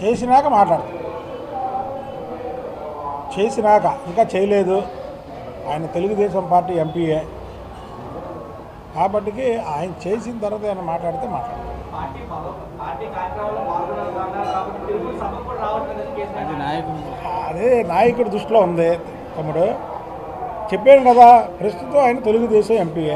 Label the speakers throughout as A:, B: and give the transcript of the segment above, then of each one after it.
A: చేసినాక మాట్లాడతాం చేసినాక ఇంకా చేయలేదు ఆయన తెలుగుదేశం పార్టీ ఎంపీఏ కాబట్టికి ఆయన చేసిన తర్వాత ఆయన మాట్లాడితే మాట్లాడతాం
B: పార్టీ ఫాలో- పార్టీ కార్యక్రమాల్లో పాల్గొనాలన్నారు కాబట్టి తిరుమల సభకు కూడా రావట్లేదు కేసీఆర్
A: అదే నాయకుడి దృష్టిలో ఉంది తమ్ముడు చెప్పాను కదా ప్రస్తుతం ఆయన తెలుగుదేశం ఎంపీఏ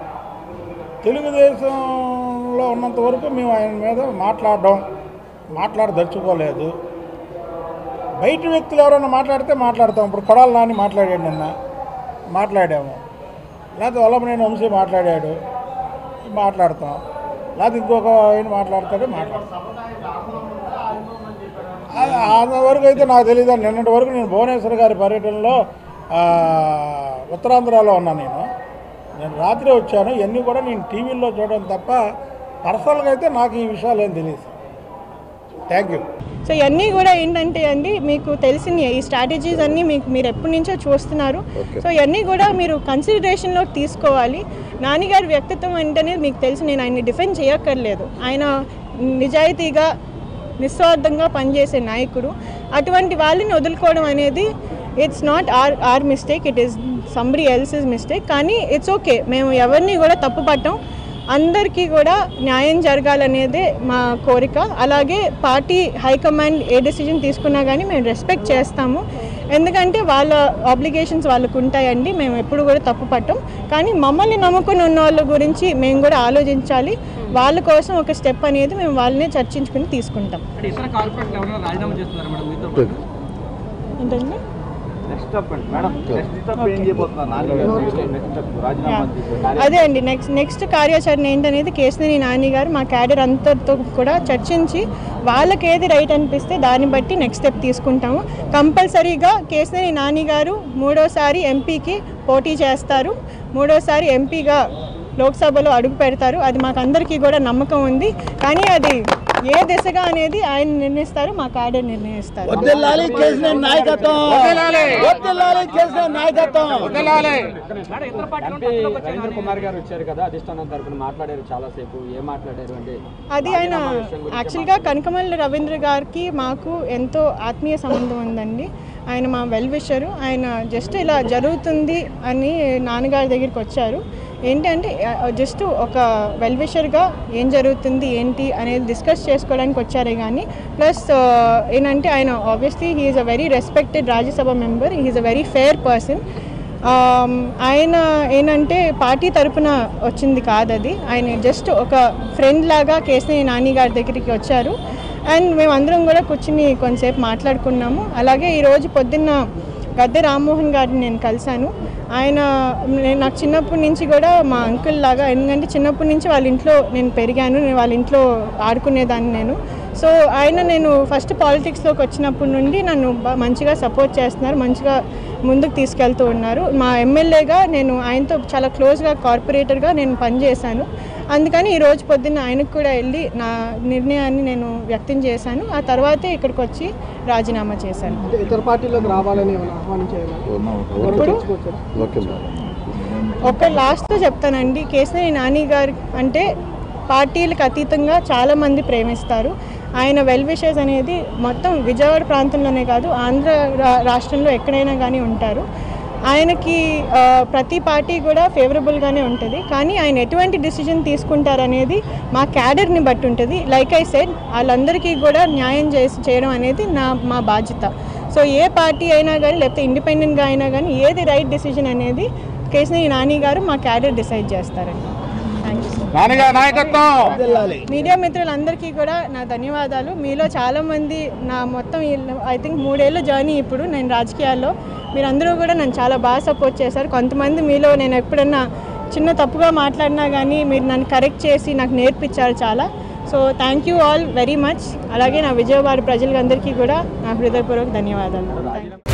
A: తెలుగుదేశంలో ఉన్నంత వరకు మేము ఆయన మీద మాట్లాడడం మాట్లాడదలుచుకోలేదు బయట వ్యక్తులు ఎవరైనా మాట్లాడితే మాట్లాడతాం ఇప్పుడు కొడాలి నాని మాట్లాడాడు నిన్న మాట్లాడాము లేకపోతే వల్లభనేని వంశీ మాట్లాడాడు మాట్లాడతాం లేకపోతే ఇంకొక ఆయన మాట్లాడతాడు మాట్లాడతాం అంతవరకు అయితే నాకు తెలియదు నిన్నటి వరకు నేను భువనేశ్వర్ గారి పర్యటనలో ఆ, ఉత్తరాంధ్రలో ఉన్నాను నేను నేను రాత్రి వచ్చాను ఇవన్నీ కూడా నేను టీవీలో చూడడం తప్ప పర్సనల్గా అయితే నాకు ఈ విషయాలు ఏం తెలియదు థ్యాంక్ యూ
C: సో ఇవన్నీ కూడా ఏంటంటే అండి మీకు తెలిసిన ఈ స్ట్రాటజీస్ అన్నీ మీకు మీరు ఎప్పటి నుంచో చూస్తున్నారు సో ఇవన్నీ కూడా మీరు కన్సిడరేషన్లో తీసుకోవాలి నాన్నగారి వ్యక్తిత్వం అంటేనే మీకు తెలిసి నేను ఆయన్ని డిఫెండ్ చేయక్కర్లేదు ఆయన నిజాయితీగా నిస్వార్థంగా పనిచేసే నాయకుడు అటువంటి వాళ్ళని వదులుకోవడం అనేది it's not our our mistake it is somebody else's mistake కానీ ఇట్స్ ఓకే మేము ఎవరిని కూడా తప్పు పట్టం అందరికీ కూడా న్యాయం జరగాలనేదే మా కోరిక అలాగే పార్టీ హైకమాండ్ ఏ డెసిజన్ తీసుకున్నా కానీ మేము రెస్పెక్ట్ చేస్తాము ఎందుకంటే వాళ్ళ ఆబ్లిగేషన్స్ వాళ్ళకు ఉంటాయండి మేము ఎప్పుడు కూడా తప్పు పట్టం కానీ మమ్మల్ని నమ్ముకుని ఉన్న వాళ్ళ గురించి మేము కూడా ఆలోచించాలి వాళ్ళ కోసం ఒక స్టెప్ అనేది మేము వాళ్ళనే చర్చించుకుని తీసుకుంటాం
B: అంటే ఇతర కార్పొరేట్లు ఎవరైనా రాజీనామా చేస్తున్నారు మేడం మీతో పాటు
C: ఏంటండి
D: నెక్స్ట్ స్టెప్ అండి మేడం నెక్స్ట్ స్టెప్ ఏం చేయబోతున్నారు నాని నెక్స్ట్ స్టెప్ రాజీనామా చేసి
C: అదే అండి నెక్స్ట్ నెక్స్ట్ కార్యాచరణ ఏంటనేది కేశినేని నాని గారు మా క్యాడర్ అంతటితో కూడా చర్చించి వాళ్ళకి ఏది రైట్ అనిపిస్తే దాన్ని బట్టి నెక్స్ట్ స్టెప్ తీసుకుంటాము కంపల్సరీగా కేశినేని నాని గారు మూడోసారి ఎంపీకి పోటీ చేస్తారు మూడోసారి ఎంపీగా లోక్సభలో అడుగు పెడతారు అది మాకు అందరికీ కూడా నమ్మకం ఉంది కానీ అది ఏ దిశగా అనేది ఆయన నిర్ణయిస్తారు మా క్యాడర్ నిర్ణయిస్తారు
E: వద్దెల్లాలి కేసీఆర్ నాయకత్వం వద్దెల్లాలి కేసీఆర్ నాయకత్వం
B: మేడం ఇతర పార్టీలో టచ్లోకి వచ్చే
F: రవీంద్ర కుమార్ గారు వచ్చారు కదా అధిష్టానం తరపున మాట్లాడారు చాలాసేపు ఏం మాట్లాడారు అంటే
C: అది ఆయన యాక్చువల్గా కనకమల్లి రవీంద్ర గారికి మాకు ఎంతో ఆత్మీయ సంబంధం ఉందండి ఆయన మా వెల్ విషరు ఆయన జస్ట్ ఇలా జరుగుతుంది అని నాన్నగారి దగ్గరికి వచ్చారు ఏంటంటే జస్ట్ ఒక వెల్ విషర్గా ఏం జరుగుతుంది ఏంటి అనేది డిస్కస్ చేసుకోవడానికి వచ్చారే కానీ ప్లస్ ఏంటంటే ఆయన obviously he's a very respected Rajya Sabha member he's a very fair person um, ఆయన ఏంటంటే పార్టీ తరపున వచ్చింది కాదు అది ఆయన జస్ట్ ఒక ఫ్రెండ్ లాగా కేసీఆర్ నాని గారి దగ్గరికి వచ్చారు అండ్ మేమందరం కూడా కూర్చుని కొంతసేపు మాట్లాడుకున్నాము అలాగే ఈరోజు పొద్దున్న గద్దె రామ్మోహన్ గారిని నేను కలిశాను ఆయన నేను నాకు చిన్నప్పటి నుంచి కూడా మా అంకుల్ లాగా ఎందుకంటే చిన్నప్పటి నుంచి వాళ్ళ ఇంట్లో నేను పెరిగాను నేను వాళ్ళ ఇంట్లో ఆడుకునేదాన్ని నేను సో ఆయన నేను ఫస్ట్ పాలిటిక్స్లోకి వచ్చినప్పటి నుండి నన్ను బా- మంచిగా సపోర్ట్ చేస్తున్నారు మంచిగా ముందుకు తీసుకెళ్తూ ఉన్నారు మా ఎమ్మెల్యేగా నేను ఆయనతో చాలా క్లోజ్గా కార్పొరేటర్గా నేను పనిచేశాను అందుకని ఈ రోజు పొద్దున్న ఆయనకు కూడా వెళ్ళి నా నిర్ణయాన్ని నేను వ్యక్తం చేశాను ఆ తర్వాతే ఇక్కడికి వచ్చి రాజీనామా చేశాను
E: ఇతర పార్టీలోకి రావాలని ఏమైనా ఆహ్వానించేయాలి
C: ఇప్పుడు ఒక లాస్ట్తో చెప్తానండి కేసీఆర్ నాని గారు అంటే పార్టీలకు అతీతంగా చాలామంది ప్రేమిస్తారు ఆయన వెల్ విషెస్ అనేది మొత్తం విజయవాడ ప్రాంతంలోనే కాదు ఆంధ్ర రా- రాష్ట్రంలో ఎక్కడైనా కానీ ఉంటారు ఆయనకి ఆ, ప్రతి పార్టీ కూడా ఫేవరబుల్గానే ఉంటుంది కానీ ఆయన ఎటువంటి డిసిజన్ తీసుకుంటారనేది మా క్యాడర్ని బట్టి ఉంటుంది లైక్ ఐ సెడ్ వాళ్ళందరికీ కూడా న్యాయం చేసి చేయడం అనేది నా మా బాధ్యత సో ఏ పార్టీ అయినా కానీ లేకపోతే ఇండిపెండెంట్గా అయినా కానీ ఏది రైట్ డిసిజన్ అనేది కేసీఆర్ నాని గారు మా క్యాడర్ డిసైడ్ చేస్తారండి థ్యాంక్ యూ
A: నాన్నగారి నాయకత్వం
C: మీడియా మిత్రులందరికీ కూడా నా ధన్యవాదాలు మీలో చాలామంది నా మొత్తం ఐ థింక్ మూడేళ్ళ జర్నీ ఇప్పుడు నేను రాజకీయాల్లో మీరందరూ కూడా నన్ను చాలా బాగా సపోర్ట్ చేశారు కొంతమంది మీలో నేను ఎప్పుడన్నా చిన్న తప్పుగా మాట్లాడినా కానీ మీరు నన్ను కరెక్ట్ చేసి నాకు నేర్పించారు చాలా so thank you all very much అలాగే నా విజయవాడ ప్రజలందరికీ కూడా నా హృదయపూర్వక ధన్యవాదాలు